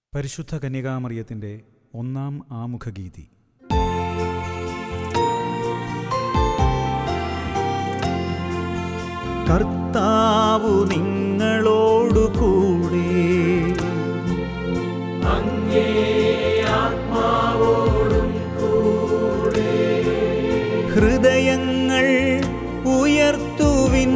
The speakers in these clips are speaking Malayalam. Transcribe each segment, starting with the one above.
പരിശുദ്ധ കന്യകാമറിയത്തിൻ്റെ ഒന്നാം ആമുഖഗീതി കർത്താവു നിങ്ങളോടു കൂടെ ഹൃദയങ്ങൾ ഉയർത്തുവിൻ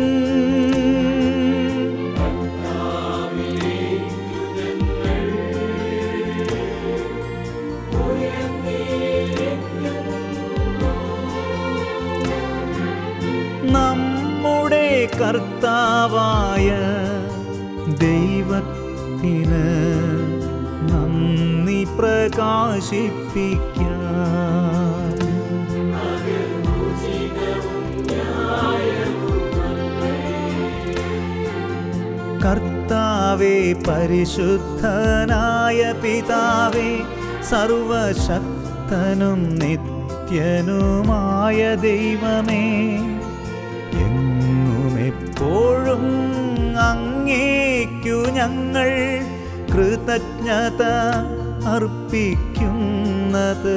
നമ്മുടെ കർത്താവായ ദൈവത്തിന് നന്ദി പ്രകാശിപ്പിക്കാം കർത്താവേ പരിശുദ്ധനായ പിതാവേ സർവശക്തനും നിത്യനുമായ ദൈവമേ എങ്ങും എപ്പോഴും അങ്ങേക്കു ഞങ്ങൾ കൃതജ്ഞത അർപ്പിക്കുന്നത്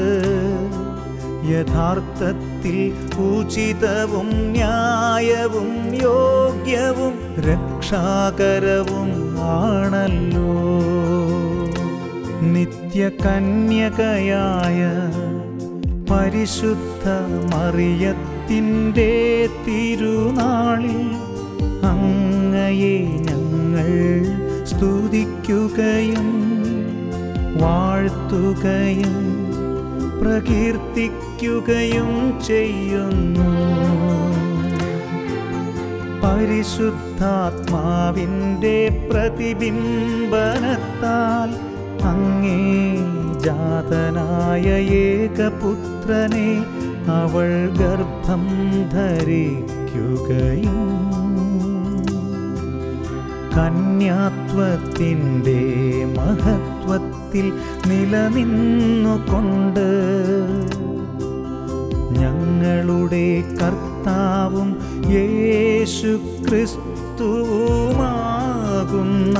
യഥാർത്ഥത്തിൽ ഉചിതവും ന്യായവും യോഗ്യവും രക്ഷാകരവും ആണല്ലോ നിത്യകന്യകയായ പരിശുദ്ധ മറിയത്തിൻ്റെ തിരുനാളിൽ അങ്ങയെ ഞങ്ങൾ സ്തുതിക്കുകയും വാഴ്ത്തുകയും പ്രകീർത്തിക്കുകയും ചെയ്യുന്നു പരിശുദ്ധാത്മാവിൻ്റെ പ്രതിബിംബനത്താൽ അങ്ങേ ജാതനായ ഏകപുത്രനെ അവൾ ഗർഭം ധരിക്കുകയും കന്യാത്വത്തിൻ്റെ മഹത്വത്തിൽ നിലനിന്നുകൊണ്ട് ഞങ്ങളുടെ കർത്താവും യേശു ക്രിസ്തുവുമാകുന്ന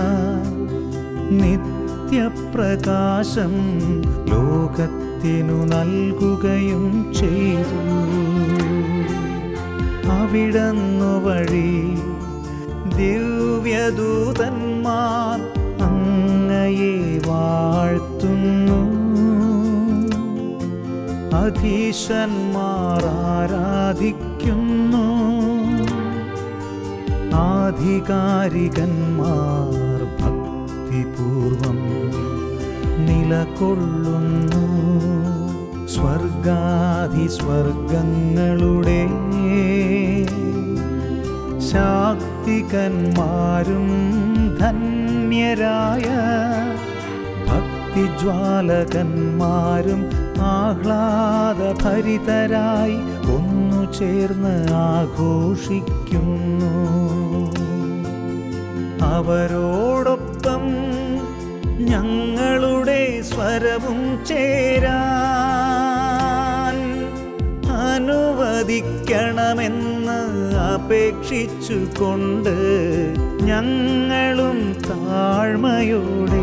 നിത്യപ്രകാശം ലോകത്തിനു നൽകുകയും ചെയ്തു അവിടന്നു വഴി ദിവ്യദൂതന്മാർ അങ്ങയെ വാഴ്ത്തുന്നു അധീശന്മാർ ആരാധിക്കുന്നു ആധികാരികന്മാർ ഭക്തിപൂർവം നിലകൊള്ളുന്നു സ്വർഗാധി സ്വർഗങ്ങളുടെ ശാക്തികന്മാരും ധന്യരായ ഭക്തിജ്വാലകന്മാരും ആഹ്ലാദഭരിതരായി ഒന്നു ചേർന്ന് ആഘോഷിക്കുന്നു അവരോടൊപ്പം ഞങ്ങളുടെ സ്വരവും ചേരാൻ അനുവദിക്കണമെന്ന് അപേക്ഷിച്ചുകൊണ്ട് ഞങ്ങളും താഴ്മയോടെ